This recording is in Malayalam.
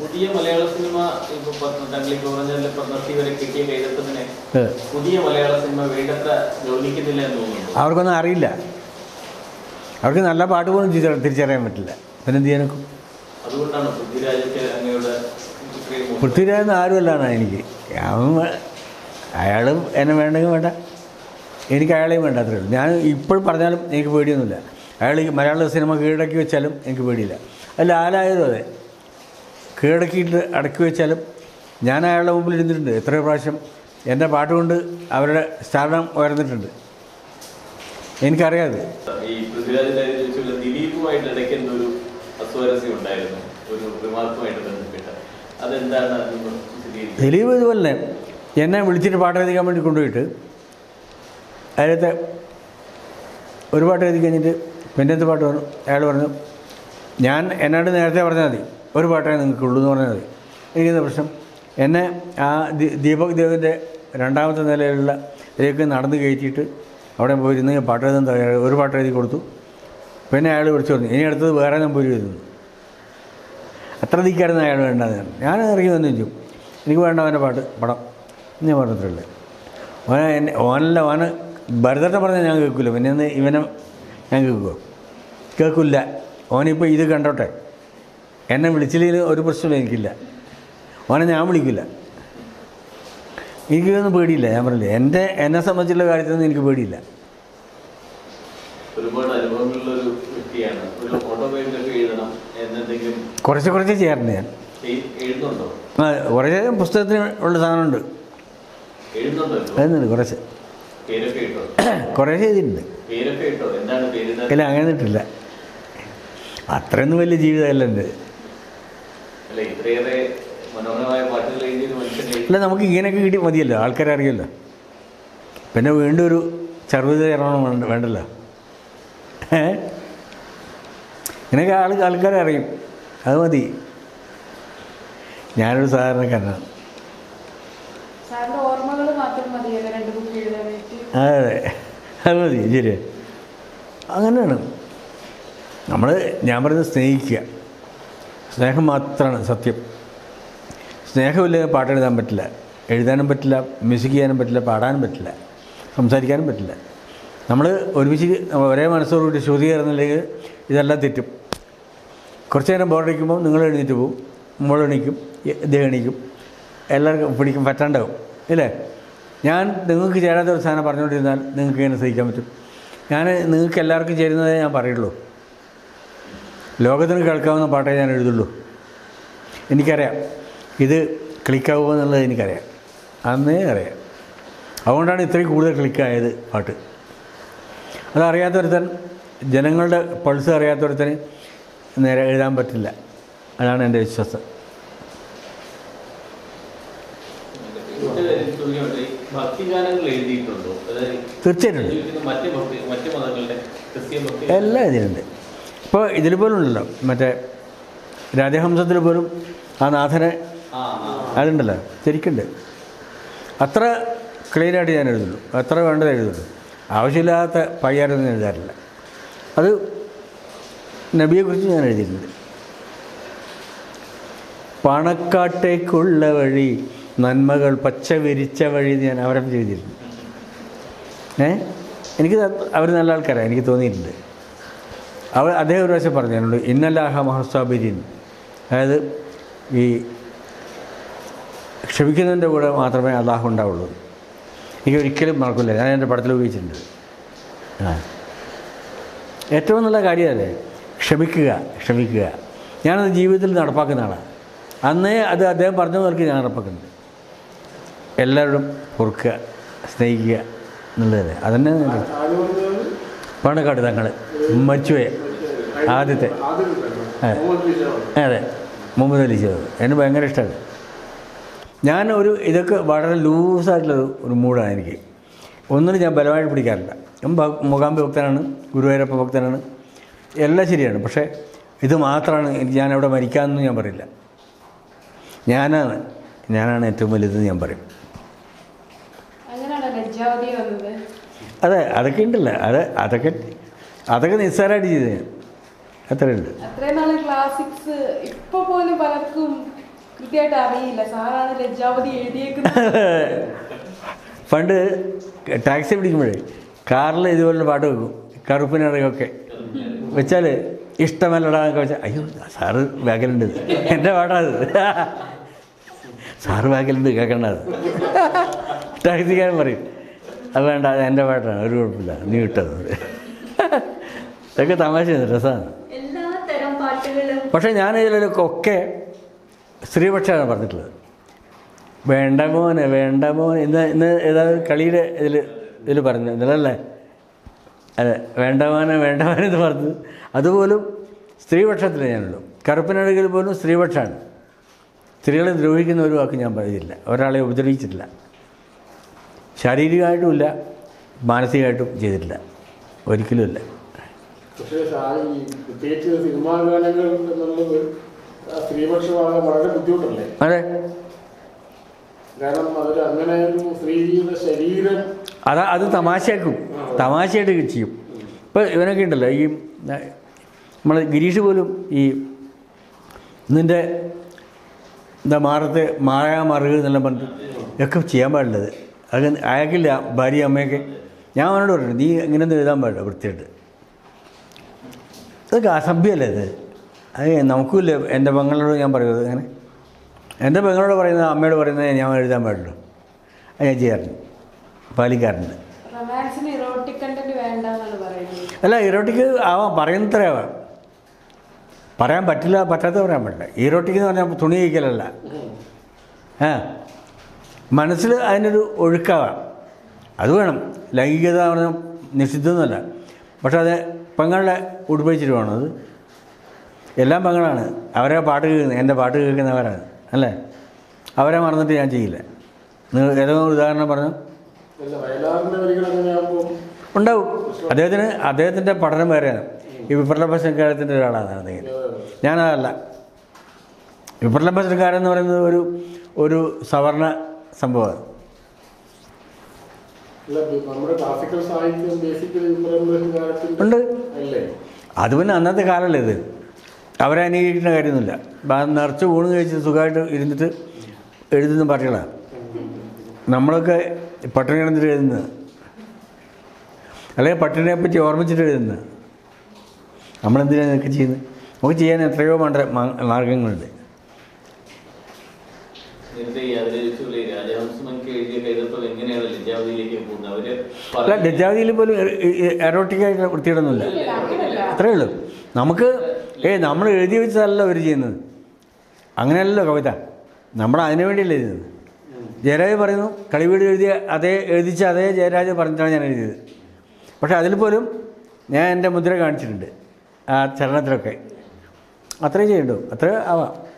പുതിയ മലയാള സിനിമ ഇപ്പൊ പ- താങ്കൾ ഈ പറഞ്ഞതിൽ പ്രശസ്തി വരെ കിട്ടിയ കൈതട്ടത്തിനെ ഏ. പുതിയ മലയാള സിനിമ വേണ്ടത്ര ഗൗനിക്കുന്നില്ല എന്ന് തോന്നുന്നു അവർക്കൊന്നും അറിയില്ല അവർക്ക് നല്ല പാട്ട് പോലും തിരിച്ചറി- തിരിച്ചറിയാൻ പറ്റില്ല പിന്നെ എന്ത് ചെയ്യാനൊക്കെ അതുകൊണ്ടാണ് പൃഥ്വിരാജയ്ക്ക് അങ്ങയുടെ ഇത്രയും മുൻതൂക്കം. പൃഥ്വിരാജ് ആരുമല്ലാണ് എനിക്ക് അവൻ അയാളും എന്നെ വേണ്ടെങ്കിൽ വേണ്ട എനിക്ക് അയാളെയും വേണ്ട അത്രേ ഉള്ളൂ ഞാൻ ഇപ്പോൾ പറഞ്ഞാലും എനിക്ക് പേടിയൊന്നുമില്ല അയാൾ ഈ മലയാള സിനിമ കീഴടക്കി വെച്ചാലും എനിക്ക് പേടിയില്ല അല്ല ആരായാലും അതെ കീഴടക്കിയിട്ട് അടക്കി വെച്ചാലും ഞാൻ അയാളുടെ മുമ്പിൽ ഇരുന്നിട്ടുണ്ട് എത്രയോ പ്രാവശ്യം എൻ്റെ പാട്ട് കൊണ്ട് അവരുടെ സ്റ്റാർഡം ഉയർന്നിട്ടുണ്ട് എനിക്കറിയാതെ ഈ പൃഥ്വിരാജിന്റെ കാര്യം ചോദിച്ചുള്ള ദിലീപുമായിട്ട് ഇടയ്ക്ക് എന്തൊരു അസ്വാരസ്യം ഉണ്ടായിരുന്നു ഒരു റിമാർക്കുമായിട്ട് ബന്ധപ്പെട്ട് അതെന്താണ് അതൊന്ന് വിശദീകരിക്കുക ദിലീപ് ഇതുപോലെ തന്നെ എന്നെ വിളിച്ചിട്ട് പാട്ട് എഴുതിക്കാൻ വേണ്ടി കൊണ്ടുപോയിട്ട് അതിലത്തെ ഒരു പാട്ട് എഴുതി കഴിഞ്ഞിട്ട് പിന്നത്തെ പാട്ട് പറഞ്ഞു അയാൾ പറഞ്ഞു ഞാൻ എന്നോട് നേരത്തെ പറഞ്ഞാൽ മതി ഒരു പാട്ടേ നിങ്ങൾക്കുള്ളൂ എന്ന് പറഞ്ഞാൽ മതി എനിക്കെന്താ പ്രശ്നം എന്നെ ആ ദീ- ദീപക് ദേവിൻ്റെ രണ്ടാമത്തെ നിലയിലുള്ള ഇതിലേക്ക് നടന്ന് കയറ്റിയിട്ട് അവിടെ പോയിരുന്ന് പാട്ട് എഴുതാൻ തയ്യാറ് ഒരു പാട്ട് എഴുതി കൊടുത്തു പിന്നെ അയാൾ വിളിച്ചു പറഞ്ഞു ഇനി അടുത്തത് വേറെ നമ്പൂരി എഴുതുന്നു അത്ര ദിക്കായിരുന്നു അയാൾ വേണ്ടത് ഞാൻ ഇറങ്ങി വന്നു ചോദിച്ചു എനിക്ക് വേണ്ട അവൻ്റെ പാട്ട് പടം എന്ന് ഞാൻ പറഞ്ഞിട്ടുള്ളേ ഓന എന്നെ ഓനല്ല ഓന് ഭരതത്തെ പറഞ്ഞാൽ ഞാൻ കേൾക്കില്ല പിന്നെ ഒന്ന് ഇവനെ ഞാൻ കേൾക്കുമോ കേൾക്കില്ല ഓനിപ്പോൾ ഇത് കണ്ടോട്ടെ എന്നെ വിളിച്ചില്ലെങ്കിൽ ഒരു പ്രശ്നവും എനിക്കില്ല ഓനെ ഞാൻ വിളിക്കില്ല എനിക്കൊന്നും പേടിയില്ല ഞാൻ പറഞ്ഞില്ലേ എൻ്റെ എന്നെ സംബന്ധിച്ചുള്ള കാര്യത്തിലൊന്നും എനിക്ക് പേടിയില്ല ഒരുപാട് അനുഭവങ്ങളുള്ള ഒരു വ്യക്തിയാണ് ഒരു ഓട്ടോബയോഗ്രഫി എഴുതണം എന്നെന്തെങ്കിലും കുറച്ച് കുറച്ച് ചെയ്യാറുണ്ട് ഞാൻ ചെയ്- എഴുതുന്നുണ്ടോ ആ, കുറച്ച് പുസ്തകത്തിന് ഉള്ള സാധനമുണ്ട് എഴുതുന്നുണ്ടോ ഇപ്പൊ? എഴുതുന്നുണ്ട് കുറച്ച് പേരൊക്കെ ഇട്ടോ കുറേ ചെയ്തിട്ടുണ്ട് പേരൊക്കെ ഇട്ടോ എന്താണ് പേര് ഇതാ? ഇല്ല അങ്ങനെ ഇട്ടില്ല അത്രയൊന്നും വലിയ ജീവിതമല്ല എൻ്റെ അല്ല ഇത്രയേറെ മനോഹരമായ പാട്ടുകൾ എഴുതിയ ഒരു മനുഷ്യൻ എഴുതി അല്ല നമുക്ക് ഇങ്ങനെയൊക്കെ കിട്ടി മതിയല്ലോ ആൾക്കാരെ അറിയല്ലോ പിന്നെ വീണ്ടും ഒരു സർവീതരണം വേണ്ട വേണ്ടല്ലോ ഏ ഇങ്ങനെയൊക്കെ ആൾ ആൾക്കാരെ അറിയും അത് മതി ഞാനൊരു സാധാരണക്കാരനാണ് സാറിന്റെ ഓർമ്മകൾ മാത്രം മതിയല്ലോ രണ്ട് ബുക്ക് എഴുതാനായിട്ട് അതെ അതെ അത് മതി ശരി അങ്ങനെയാണ് നമ്മൾ ഞാൻ പറയുന്നത് സ്നേഹിക്കുക സ്നേഹം മാത്രമാണ് സത്യം സ്നേഹമില്ലെങ്കിൽ പാട്ട് എഴുതാൻ പറ്റില്ല എഴുതാനും പറ്റില്ല മ്യൂസിക് ചെയ്യാനും പറ്റില്ല പാടാനും പറ്റില്ല സംസാരിക്കാനും പറ്റില്ല നമ്മൾ ഒരുമിച്ച് ഒരേ മനസ്സോടുകൂടി ശ്രുതി കയറുന്നില്ലെങ്കിൽ ഇതെല്ലാം തെറ്റും കുറച്ച് നേരം ബോറടിക്കുമ്പോൾ നിങ്ങൾ എഴുന്നേറ്റ് പോകും നമ്മൾ എണീക്കും ഇദ്ദേഹം എണീക്കും എല്ലാവർക്കും പിടിക്കും പറ്റാണ്ടാവും ഇല്ലേ ഞാൻ നിങ്ങൾക്ക് ചേരാത്ത ഒരു സാധനം പറഞ്ഞുകൊണ്ടിരുന്നാൽ നിങ്ങൾക്ക് എങ്ങനെ സഹിക്കാൻ പറ്റും ഞാൻ നിങ്ങൾക്ക് എല്ലാവർക്കും ചേരുന്നതേ ഞാൻ പറയുള്ളൂ ലോകത്തിന് കേൾക്കാവുന്ന പാട്ടേ ഞാൻ എഴുതുള്ളൂ എനിക്കറിയാം ഇത് ക്ലിക്കാവുമോ എന്നുള്ളത് എനിക്കറിയാം അന്നേ അറിയാം അതുകൊണ്ടാണ് ഇത്രയും കൂടുതൽ ക്ലിക്കായത് പാട്ട് അതറിയാത്തൊരുത്തൻ ജനങ്ങളുടെ പൾസ് അറിയാത്തൊരുത്തന് നേരെ എഴുതാൻ പറ്റില്ല അതാണ് എൻ്റെ വിശ്വാസം ഒരു കാര്യം ചോദിക്കാനുണ്ട്. ഈ ഭക്തിഗാനങ്ങൾ എഴുതിയിട്ടുണ്ടോ അതായത് തീർച്ചയായിട്ടും ജീവിക്കുന്ന മറ്റ് ഭക്തി മറ്റ് മതങ്ങളുടെ ക്രിസ്ത്യൻ ഭക്തി എല്ലാം ഇതിലുണ്ട് ഇപ്പോൾ ഇതിൽ പോലും ഉണ്ടല്ലോ മറ്റേ രാജഹംസത്തിൽ പോലും ആ നാഥനെ ആ ആ അതുണ്ടല്ലോ ശരിക്കുണ്ട് അത്ര ക്ലീനായിട്ട് ഞാൻ എഴുതുള്ളൂ അത്ര വേണ്ടത് എഴുതുള്ളൂ ആവശ്യമില്ലാത്ത പയ്യാരൊന്നും എഴുതാറില്ല അത് നബിയെക്കുറിച്ച് ഞാൻ എഴുതിയിട്ടുണ്ട് പണക്കാട്ടേക്കുള്ള വഴി നന്മകൾ പച്ച വിരിച്ച വഴി എന്ന് ഞാൻ അവരെ എഴുതിയിട്ടുണ്ട് ഏ എനിക്ക് അവർ നല്ല ആൾക്കാരാണ് എനിക്ക് തോന്നിയിട്ടുണ്ട് അവർ അദ്ദേഹം ഒരു പ്രാവശ്യം പറഞ്ഞു എന്നോട് ഇന്നല്ലാഹ മഹസ്വാബിരിൻ അതായത് ഈ ക്ഷമിക്കുന്നതിൻ്റെ കൂടെ മാത്രമേ അള്ളാഹു ഉണ്ടാവുള്ളൂ എനിക്ക് ഒരിക്കലും മറക്കില്ല ഞാൻ എൻ്റെ പടത്തിൽ ഉപയോഗിച്ചിട്ടുണ്ട് ആ ഏറ്റവും നല്ല കാര്യമല്ലേ ക്ഷമിക്കുക ക്ഷമിക്കുക ഞാനത് ജീവിതത്തിൽ നടപ്പാക്കുന്ന ആളാണ് അന്നേ അത് അദ്ദേഹം പറഞ്ഞ പോലെ ഞാൻ നടപ്പാക്കുന്നുണ്ട് എല്ലാവരും പൊറുക്കുക സ്നേഹിക്കുക എന്നുള്ളത് അതന്നെ ഞാൻ പാണക്കാട് തങ്ങൾ മച്ചുവേ ആദ്യത്തെ അതെ അതെ മുഹമ്മദ് അലി ചെയ്തത് എനിക്ക് ഭയങ്കര ഇഷ്ടമാണ് ഞാൻ ഒരു ഇതൊക്കെ വളരെ ലൂസായിട്ടുള്ള ഒരു- ഒരു മൂഡാണ് എനിക്ക് ഒന്നിനും ഞാൻ ബലമായിട്ട് പിടിക്കാറില്ല ഞാൻ ഭ- മൂകാംബി ഭക്തനാണ് ഗുരുവായൂരപ്പ ഭക്തനാണ് എല്ലാം ശരിയാണ് പക്ഷേ ഇത് മാത്രമാണ് എനിക്ക് ഞാൻ അവിടെ മരിക്കാമെന്ന് ഞാൻ പറയില്ല ഞാനാണ് ഞാനാണ് ഏറ്റവും വലുതെന്ന് ഞാൻ പറയും അങ്ങനെയാണോ ലജ്ജാവതി വന്നത് അതെ അതൊക്കെ ഉണ്ടല്ലോ അത് അതൊക്കെ അതൊക്കെ നിസ്സാരമായിട്ട് ചെയ്തത് ഞാൻ അത്രയുണ്ട് അത്രയും നാളെ ക്ലാസിക്സ് ഇപ്പൊ പോലും പലർക്കും കൃത്യമായിട്ട് അറിയില്ല സാറാണ് ലജ്ജാവതി എഴുതിയേക്കുന്നത് പണ്ട് ടാക്സി പിടിക്കുമ്പോഴേ കാറിൽ ഇതുപോലെ പാട്ട് വെക്കും കറുപ്പിനിടയൊക്കെ വെച്ചാൽ ഇഷ്ടമല്ലടാ എന്നൊക്കെ വെച്ചാൽ അയ്യോ സാറ് ബാക്കിലുണ്ട് ഇത്. എൻ്റെ പാട്ടാത് സാറ് ബാക്കിലുണ്ട് കേൾക്കണ്ട അത് ടാക്സിക്കാരൻ പറയും അത് വേണ്ട അത് എൻ്റെ പാട്ടാണ് ഒരു കുഴപ്പമില്ല നീ വിട്ടത് ഇതൊക്കെ തമാശയാണ് രസമാണ് എല്ലാ തരം പാട്ടുകളും പക്ഷേ ഞാൻ ഇതിലൊക്കെ സ്ത്രീപക്ഷമാണ് പറഞ്ഞിട്ടുള്ളത് വേണ്ട മോനെ വേണ്ട മോനെ ഇന്ന് ഇന്ന് ഏതാണ്ട് കളിയുടെ ഇതിൽ ഇതിൽ പറഞ്ഞു ഇതിലല്ലേ അതെ വേണ്ട മോനെ വേണ്ട മോനെ എന്ന് പറഞ്ഞു അതുപോലും സ്ത്രീപക്ഷത്തിലേ ഞാനുള്ളൂ കറുപ്പിനടുകിൽ പോലും സ്ത്രീപക്ഷമാണ് സ്ത്രീകളെ ദ്രോഹിക്കുന്ന ഒരു വാക്ക് ഞാൻ പറയില്ല ഒരാളെ ഉപദ്രവിച്ചിട്ടില്ല ശാരീരികമായിട്ടുമില്ല മാനസികമായിട്ടും ചെയ്തിട്ടില്ല ഒരിക്കലുമില്ല പക്ഷേ സാ- ഈ പ്രത്യേകിച്ച് സിനിമാ ഗാനങ്ങൾ എന്നുള്ളത് ആ സ്ത്രീപക്ഷമാകാൻ വളരെ ബുദ്ധിമുട്ടല്ലേ അതെ കാരണം അവർ അങ്ങനെ ഒരു സ്ത്രീയുടെ ശരീരം അതാ അത് തമാശയാക്കും തമാശയായിട്ട് ചെയ്യും ഇപ്പോൾ ഇവനൊക്കെ ഉണ്ടല്ലോ ഈ നമ്മൾ ഗിരീഷ് പോലും ഈ നിൻ്റെ എന്താ മാറത്തെ മാറാ മറുക എന്നെല്ലാം പറഞ്ഞിട്ട് ഒക്കെ ചെയ്യാൻ പാടില്ലത് അത് അയാൾക്കില്ല ഭാര്യ അമ്മയൊക്കെ ഞാൻ അവനോട് പറഞ്ഞു നീ ഇങ്ങനെയൊന്നും എഴുതാൻ പാടില്ല വൃത്തിയായിട്ട് അതൊക്കെ അസഭ്യമല്ലേ ഇത് അത് നമുക്കുമില്ല എൻ്റെ പെങ്ങളോട് ഞാൻ പറയുന്നത് അങ്ങനെ എൻ്റെ പെങ്ങളോട് പറയുന്നത് അമ്മയോട് പറയുന്നത് ഞാൻ എഴുതാൻ പാടുള്ളൂ അത് ഞാൻ ചെയ്യാറുണ്ട് പാലിക്കാറുണ്ട് റൊമാൻസിന് ഇറോട്ടിക് കണ്ടന്റ് വേണ്ട എന്നാണ് പറയുന്നത് അല്ല ഇറോട്ടിക്ക് ആവാം പറയുന്നത്രയാവാം പറയാൻ പറ്റില്ല പറ്റാത്ത പറയാൻ പറ്റില്ല ഈറോട്ടിക്ക് എന്ന് പറഞ്ഞാൽ തുണി കഴിക്കലല്ല ആ മനസ്സിൽ അതിനൊരു ഒഴുക്കാവാം അത് വേണം ലൈംഗികത എന്ന് പറഞ്ഞാൽ നിഷിദ്ധമൊന്നുമല്ല പക്ഷെ അത് പെങ്ങളുടെ ഉടുപ്പിച്ചിട്ട് വേണം അത് എല്ലാം പെങ്ങളാണ് അവരെ പാട്ട് കേൾക്കുന്നത് എൻ്റെ പാട്ട് കേൾക്കുന്നവരാണ് അല്ലേ അവരെ മറന്നിട്ട് ഞാൻ ചെയ്യില്ല നിങ്ങൾ ഏതെങ്കിലും ഒരു ഉദാഹരണം പറഞ്ഞു അല്ല വയലാറിന്റെ വരികൾ അങ്ങനെയാകുമ്പോൾ ഉണ്ടാവും അദ്ദേഹത്തിന് അദ്ദേഹത്തിൻ്റെ പഠനം വേറെയാണ് ഈ വിപ്ലവ സംസ്കാരത്തിൻ്റെ ഒരാളാണ് അദ്ദേഹം ഞാനതല്ല വിപ്ലവ സംസ്കാരം എന്ന് പറയുന്നത് ഒരു ഒരു സവർണ സംഭവമാണ് അല്ല നമ്മുടെ ക്ലാസിക്കൽ സാഹിത്യം ബേസിക്കലി കാലത്തിന്റെ ഉണ്ട് അല്ലേ അത് പിന്നെ അന്നത്തെ കാലമല്ലേ ഇത് അവരെ അംഗീകരിക്കുന്ന കാര്യമൊന്നുമില്ല ബാ- നിറച്ച് ഊണ് കഴിച്ച് സുഖമായിട്ട് ഇരുന്നിട്ട് എഴുതുന്ന പാട്ടുകളാണ് നമ്മളൊക്കെ പട്ടിണി കിടന്നിട്ട് എഴുതുന്നത് അല്ലെങ്കിൽ പട്ടിണിയെ പറ്റി ഓർമ്മിച്ചിട്ട് എഴുതുന്നത് നമ്മളെന്തിനാണ് ഇതൊക്കെ ചെയ്യുന്നത് നമുക്ക് ചെയ്യാൻ എത്രയോ മണ്ഡ മാ- മാർഗങ്ങളുണ്ട് നേരത്തെ ഈ അതിലെ രാജഹംസമൊക്കെ എഴുതിയ കൈതത്വം എങ്ങനെയാണ് ലജ്ജാവതിയിലേക്ക് പോകുന്നത് അവര് അല്ല പറഞ്ഞു- ലജ്ജാവതിയിൽ പോലും എറോട്ടിക്കായിട്ട് വൃത്തിയിടൊന്നുമില്ല അത്രേ ഉള്ളൂ നമുക്ക് ഏയ് നമ്മൾ എഴുതി വെച്ചതല്ല അവർ ചെയ്യുന്നത് അങ്ങനെയല്ലല്ലോ കവിത നമ്മൾ അതിനു വേണ്ടിയല്ലേ എഴുതുന്നത് ജയരാജ് പറയുന്നു കളിവീട് എഴുതിയ അതേ എഴുതിച്ച അതേ ജയരാജ് പറഞ്ഞിട്ടാണ് ഞാൻ എഴുതിയത് പക്ഷേ അതിൽ പോലും ഞാൻ എൻ്റെ മുദ്ര കാണിച്ചിട്ടുണ്ട് ആ ചലനത്തിലൊക്കെ അത്രേ ചെയ്യണ്ടു അത്രേ ആവാം